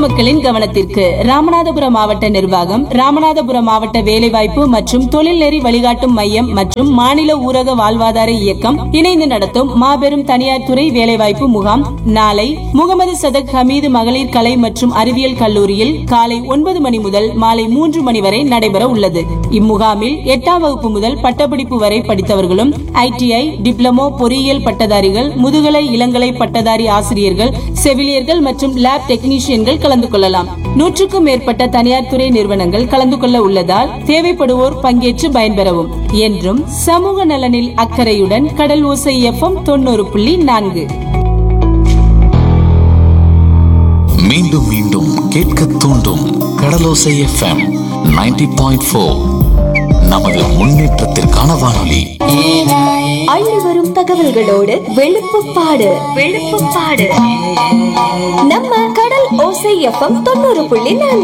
மக்களின் கவனத்திற்கு ராமநாதபுரம் மாவட்ட நிர்வாகம் ராமநாதபுரம் மாவட்ட வேலைவாய்ப்பு மற்றும் தொழில்நெறி வழிகாட்டும் மையம் மற்றும் மாநில ஊரக வாழ்வாதார இயக்கம் இணைந்து நடத்தும் மாபெரும் தனியார் துறை வேலைவாய்ப்பு முகாம் நாளை முகமது சதக் ஹமீது மகளிர் கலை மற்றும் அறிவியல் கல்லூரியில் காலை ஒன்பது மணி முதல் மாலை மூன்று மணி வரை நடைபெற உள்ளது இம்முகாமில் எட்டாம் வகுப்பு முதல் பட்டப்படிப்பு வரை படித்தவர்களும் ஐடிஐ டிப்ளமோ பொறியியல் பட்டதாரிகள் முதுகலை இளங்கலை பட்டதாரி ஆசிரியர்கள் செவிலியர்கள் மற்றும் லேப் டெக்னீஷியன்கள் கலந்து கொள்ளலாம் நூற்றுக்கும் மேற்பட்ட தனியார் துறை நிறுவனங்கள் கலந்து கொள்ள உள்ளதால் தேவைப்படுவோர் பங்கேற்று பயன்பெறவும் என்றும் சமூக நலனில் அக்கறையுடன் கடல் ஓசை எஃப்எம் தொண்ணூறு புள்ளி நான்கு மீண்டும் மீண்டும் கேட்க தூண்டும் கடலோசை எஃப்எம் 90.4 பாயிண்ட் நமது முன்னேற்றத்திற்கான வானொலி அள்ளி வரும் தகவல்களோடு வெளுப்புப்பாடு வெளுப்புப்பாடு நம்ம கடல் ஓசை எஃப்எம் தொண்ணூறு புள்ளி நான்கு